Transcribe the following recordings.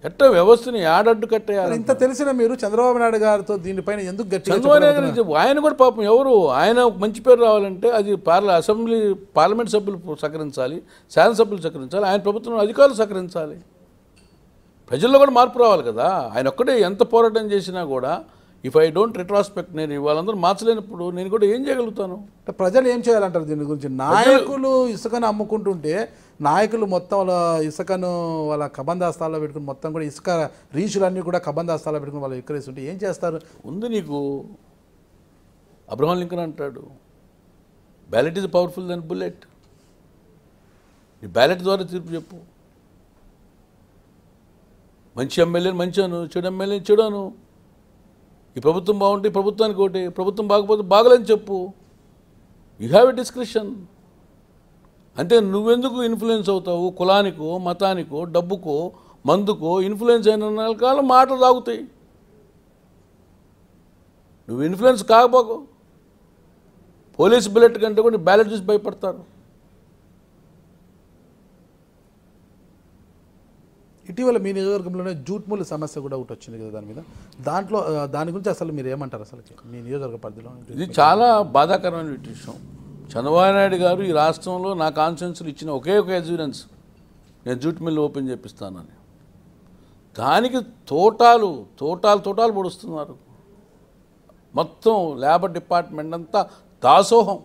ఎట్ట వ్యవస్థని యాడడ్డు మరి కట్టేయాలి ఇంత తెలిసిన మీరు చంద్రబాబు నాయుడు గారితో దీనిపైన ఎందుకు గట్టిగా చంద్రబాబు నాయుడు గారు చెప్పు. ఆయన కూడా పాపం ఎవరు ఆయన ఒక మంచి పేరు రావాలంటే అది పార్ల అసెంబ్లీ పార్లమెంట్ సభ్యులు సహకరించాలి శాసనసభ్యులు సహకరించాలి ఆయన ప్రభుత్వం అధికారులు సహకరించాలి ప్రజల్లో కూడా మార్పు రావాలి కదా ఆయన ఒక్కడే ఎంత పోరాటం చేసినా కూడా ఇఫ్ ఐ డోంట్ రిట్రాస్పెక్ట్ నేను వాళ్ళందరూ మార్చలేనప్పుడు నేను కూడా ఏం చేయగలుగుతాను అంటే ప్రజలు ఏం చేయాలంటారు దీని గురించి నాయకులు ఇసుకను అమ్ముకుంటుంటే నాయకులు మొత్తం వాళ్ళ ఇసుకను వాళ్ళ కబందాస్తాల్లో పెట్టుకుని మొత్తం కూడా ఇసుక రీచులన్నీ కూడా కబందాస్తాల్లో పెట్టుకుని వాళ్ళు విక్రయిస్తుంటే ఏం చేస్తారు ఉంది నీకు అబ్రహం లింకన్ అంటాడు ballot is powerful then bullet నీ బ్యాలెట్ ద్వారా తీర్పు చెప్పు మంచి ఎమ్మెల్యేని మంచాను చెడు ఎమ్మెల్యేని చెడాను ఈ ప్రభుత్వం బాగుంటే ఈ ప్రభుత్వానికి ఒకటి ప్రభుత్వం బాగపోతే బాగలేని చెప్పు యూ హ్యావ్ ఎ డిస్క్రిప్షన్ అంటే నువ్వెందుకు ఇన్ఫ్లుయెన్స్ అవుతావు కులానికో మతానికో డబ్బుకో మందుకో ఇన్ఫ్లుయెన్స్ అయిన కాలం మాటలు తాగుతాయి నువ్వు ఇన్ఫ్లుయెన్స్ కాకపోకు పోలీస్ బుల్లెట్ కంటే కూడా బ్యాలెట్ చూసి భయపడతారు ఇటీవల మీ నియోజకవర్గంలోనే జూట్ మూల సమస్య కూడా ఒకటి వచ్చింది కదా దాని మీద దాంట్లో ఆ, దాని గురించి అసలు మీరు ఏమంటారు అసలు మీ నియోజకవర్గ పరిధిలో ఇది చాలా బాధాకరమైన విషయం చంద్రబాబు నాయుడు గారు ఈ రాష్ట్రంలో నా కాన్ఫిడెన్స్లు ఇచ్చిన ఒకే ఒక ఎగ్జిబిరెన్స్ నేను జూట్ మిల్ ఓపెన్ చేపిస్తానని దానికి తోటాలు తోటాలు తోటాలు పొడుస్తున్నారు మొత్తం లేబర్ డిపార్ట్మెంట్ అంతా దాసోహం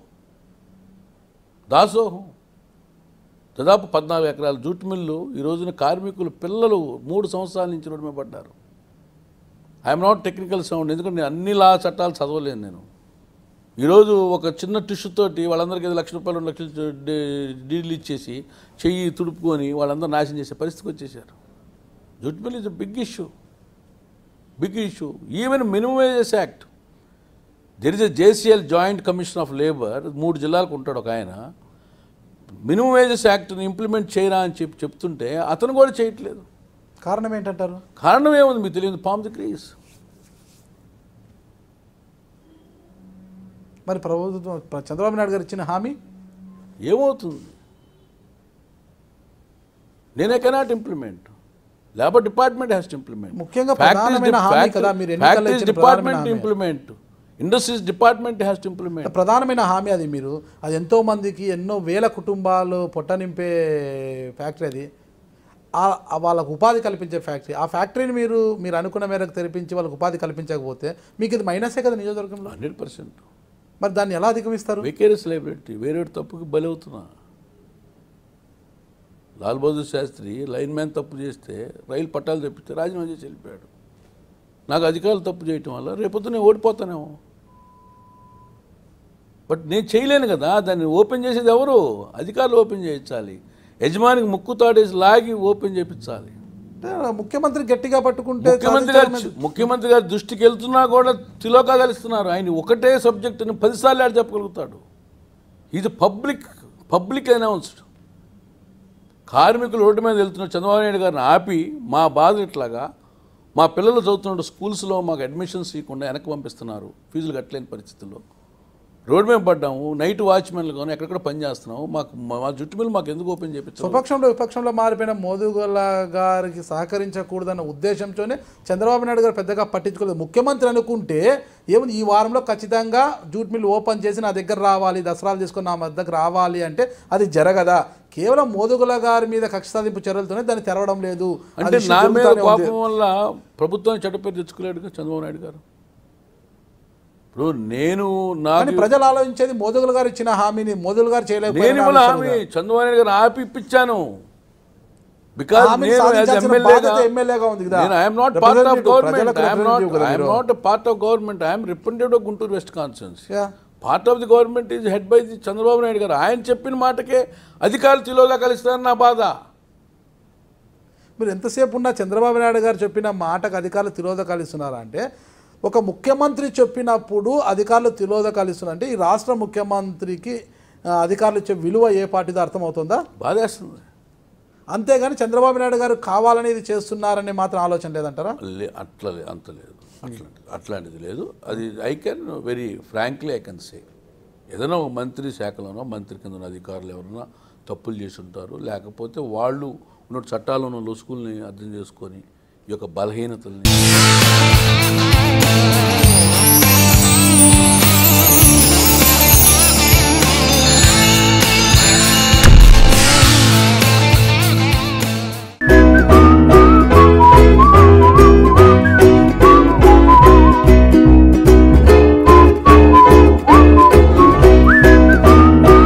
దాసోహం దాదాపు పద్నాలుగు ఎకరాల జూట్ మిల్లు ఈ రోజున కార్మికులు పిల్లలు మూడు సంవత్సరాల నుంచి రోడ్డు మీద పడ్డారు ఐఎమ్ నాట్ టెక్నికల్ సౌండ్ ఎందుకంటే నేను అన్ని లా చట్టాలు చదవలేను నేను ఈరోజు ఒక చిన్న టిష్యూ తోటి వాళ్ళందరికీ ఐదు లక్షల రూపాయలు రెండు లక్షలు డీ- డీడీలు ఇచ్చేసి చెయ్యి తుడుపుకొని వాళ్ళందరూ నాశనం చేసే పరిస్థితికి వచ్చేసారు jute mill is big issue big issue even minimum wages act there is a JCL joint commission of labour మూడు జిల్లాలకు ఉంటాడు ఒక ఆయన మినిమం వేజెస్ యాక్ట్ని ఇంప్లిమెంట్ చేయరా అని చెప్పి చెప్తుంటే అతను కూడా చేయట్లేదు కారణం ఏంటంటారు కారణం ఏముంది మీకు తెలియదు పామ్ ది క్రీజ్ మరి ప్రభుత్వం ప్ర- చంద్రబాబు నాయుడు గారు ఇచ్చిన హామీ ఏమవుతుంది నేనే cannot implement labour department has to implement ముఖ్యంగా ప్రధానమైన హామీ కదా మీరు ఎన్నికల్లో ఇచ్చిన ప్రధానమైన డిపార్ట్మెంట్ హామీ. Implement industries department has to implement ప్రధానమైన హామీ అది మీరు అది ఎంతో మందికి ఎన్నో వేల కుటుంబాలు పొట్ట నింపే ఫ్యాక్టరీ అది ఆ- ఆ వాళ్ళకు ఉపాధి కల్పించే ఫ్యాక్టరీ ఆ ఫ్యాక్టరీని మీరు మీరు అనుకున్న మేరకు తెరిపించి వాళ్ళకు ఉపాధి కల్పించకపోతే మీకు ఇది మైనసే కదా నియోజకవర్గంలో హండ్రెడ్ పర్సెంట్ మరి దాన్ని ఎలా అధిగమిస్తారు వికేరియస్ లైబిలిటీ వేరే తప్పుకి బలవుతున్నా లాల్ బహదూర్ శాస్త్రి లైన్ మ్యాన్ తప్పు చేస్తే రైలు పట్టాలు తెప్పిస్తే రాజీనామా చేసి వెళ్ళిపోయాడు నాకు అధికారులు తప్పు చేయటం వల్ల రేపొద్దు నేను ఓడిపోతానేమో బట్ నేను చేయలేను కదా దాన్ని ఓపెన్ చేసేది ఎవరు అధికారులు ఓపెన్ చేయించాలి యజమానికి ముక్కు తాడేసి లాగి ఓపెన్ చేయించాలి అంటే ముఖ్యమంత్రి గట్టిగా పట్టుకుంటే ముఖ్యమంత్రి గారు ముఖ్యమంత్రి గారి దృష్టికి వెళ్తున్నా కూడా తిలోకాదలిస్తున్నారు ఆయన ఒకటే సబ్జెక్టుని పదిసార్లు ఆడు చెప్పగలుగుతాడు ఇది పబ్లిక్ పబ్లిక్ అనౌన్స్డ్ కార్మికులు రోడ్డు మీద వెళ్తున్న చంద్రబాబు నాయుడు గారిని ఆపి మా బాధ ఇట్లాగా మా పిల్లలు చదువుతున్న స్కూల్స్లో మాకు అడ్మిషన్స్ ఇవ్వకుండా వెనక్కి పంపిస్తున్నారు ఫీజులు కట్టలేని పరిస్థితుల్లో రోడ్డు మీద పడ్డాము నైట్ వాచ్మెన్లు కానీ ఎక్కడెక్కడ పని చేస్తున్నాము మాకు మా మా జుట్టు మీద మాకు ఎందుకు ఓపెన్ చేయించారు స్వపక్షంలో విపక్షంలో మారిపోయిన మోదుగోల గారికి సహకరించకూడదన్న ఉద్దేశంతోనే చంద్రబాబు నాయుడు గారు పెద్దగా పట్టించుకోలేదు ముఖ్యమంత్రి అనుకుంటే ఏముంది ఈ వారంలో ఖచ్చితంగా జూట్ మిల్ ఓపెన్ చేసి నా దగ్గర రావాలి దసరాలు తీసుకొని నా దగ్గర రావాలి అంటే అది జరగదా కేవలం మోదుగుల గారి మీద కక్ష సాధింపు చర్యలతోనే దాన్ని తెరవడం లేదు అది అంటే ఇష్యూ నా మీద జరుగుతూనే ఉంది. కోపం వల్ల ప్రభుత్వాన్ని చెడ్డపేరు తెచ్చుకోలేడుగా చంద్రబాబు నాయుడు గారు ఇప్పుడు నేను నాకు కానీ ప్రజలు ఆలోచించేది మోదుగుల గారు ఇచ్చిన హామీని మోదుగుల గారు నేను చేయలేకపోయిన ఇవాళ హామీ చంద్రబాబు నాయుడు గారు ఆపి ఇప్పించాను బికాజ్ హామీని నేను as సాధించాల్సిన ఎమ్మెల్యేగా బాధ్యత ఎమ్మెల్యేగా ఉంది కదా. నేను I'm not part of Representative, government ప్రజలకు ఐఎమ్ నాట్ representative కదా ఐఎమ్ మీరు. Not part of government I'm representative of Guntur west constituency Yeah. Part of the government is head by the Chandrababu Naidu garu ఆయన చెప్పిన మాటకే అధికారులు తిలోగా కలుస్తారని నా బాధ మీరు ఎంతసేపు ఉన్నా చంద్రబాబు నాయుడు గారు చెప్పిన మాటకు అధికారులు తిరోధకాలు ఇస్తున్నారా అంటే ఒక ముఖ్యమంత్రి చెప్పినప్పుడు అధికారులు తిరోధకాలు ఇస్తున్నారు అంటే ఈ రాష్ట్ర ముఖ్యమంత్రికి ఆ, అధికారులు ఇచ్చే విలువ ఏ పార్టీదో అర్థమవుతుందా బాధేస్తుంది అంతేగాని చంద్రబాబు నాయుడు గారు కావాలని ఇది చేస్తున్నారని మాత్రం ఆలోచన లేదంటారా లే- అట్లా లే- అంత లేదు అట్లాంటిది అట్లాంటిది లేదు అది I can very frankly I can say ఏదైనా ఒక మంత్రి శాఖలోనో మంత్రి కింద ఉన్న అధికారులు ఎవరైనా తప్పులు చేసి ఉంటారు లేకపోతే వాళ్ళు ఉన్న చట్టాలను లొసుకుల్ని అర్థం చేసుకొని ఈ యొక్క బలహీనతల్ని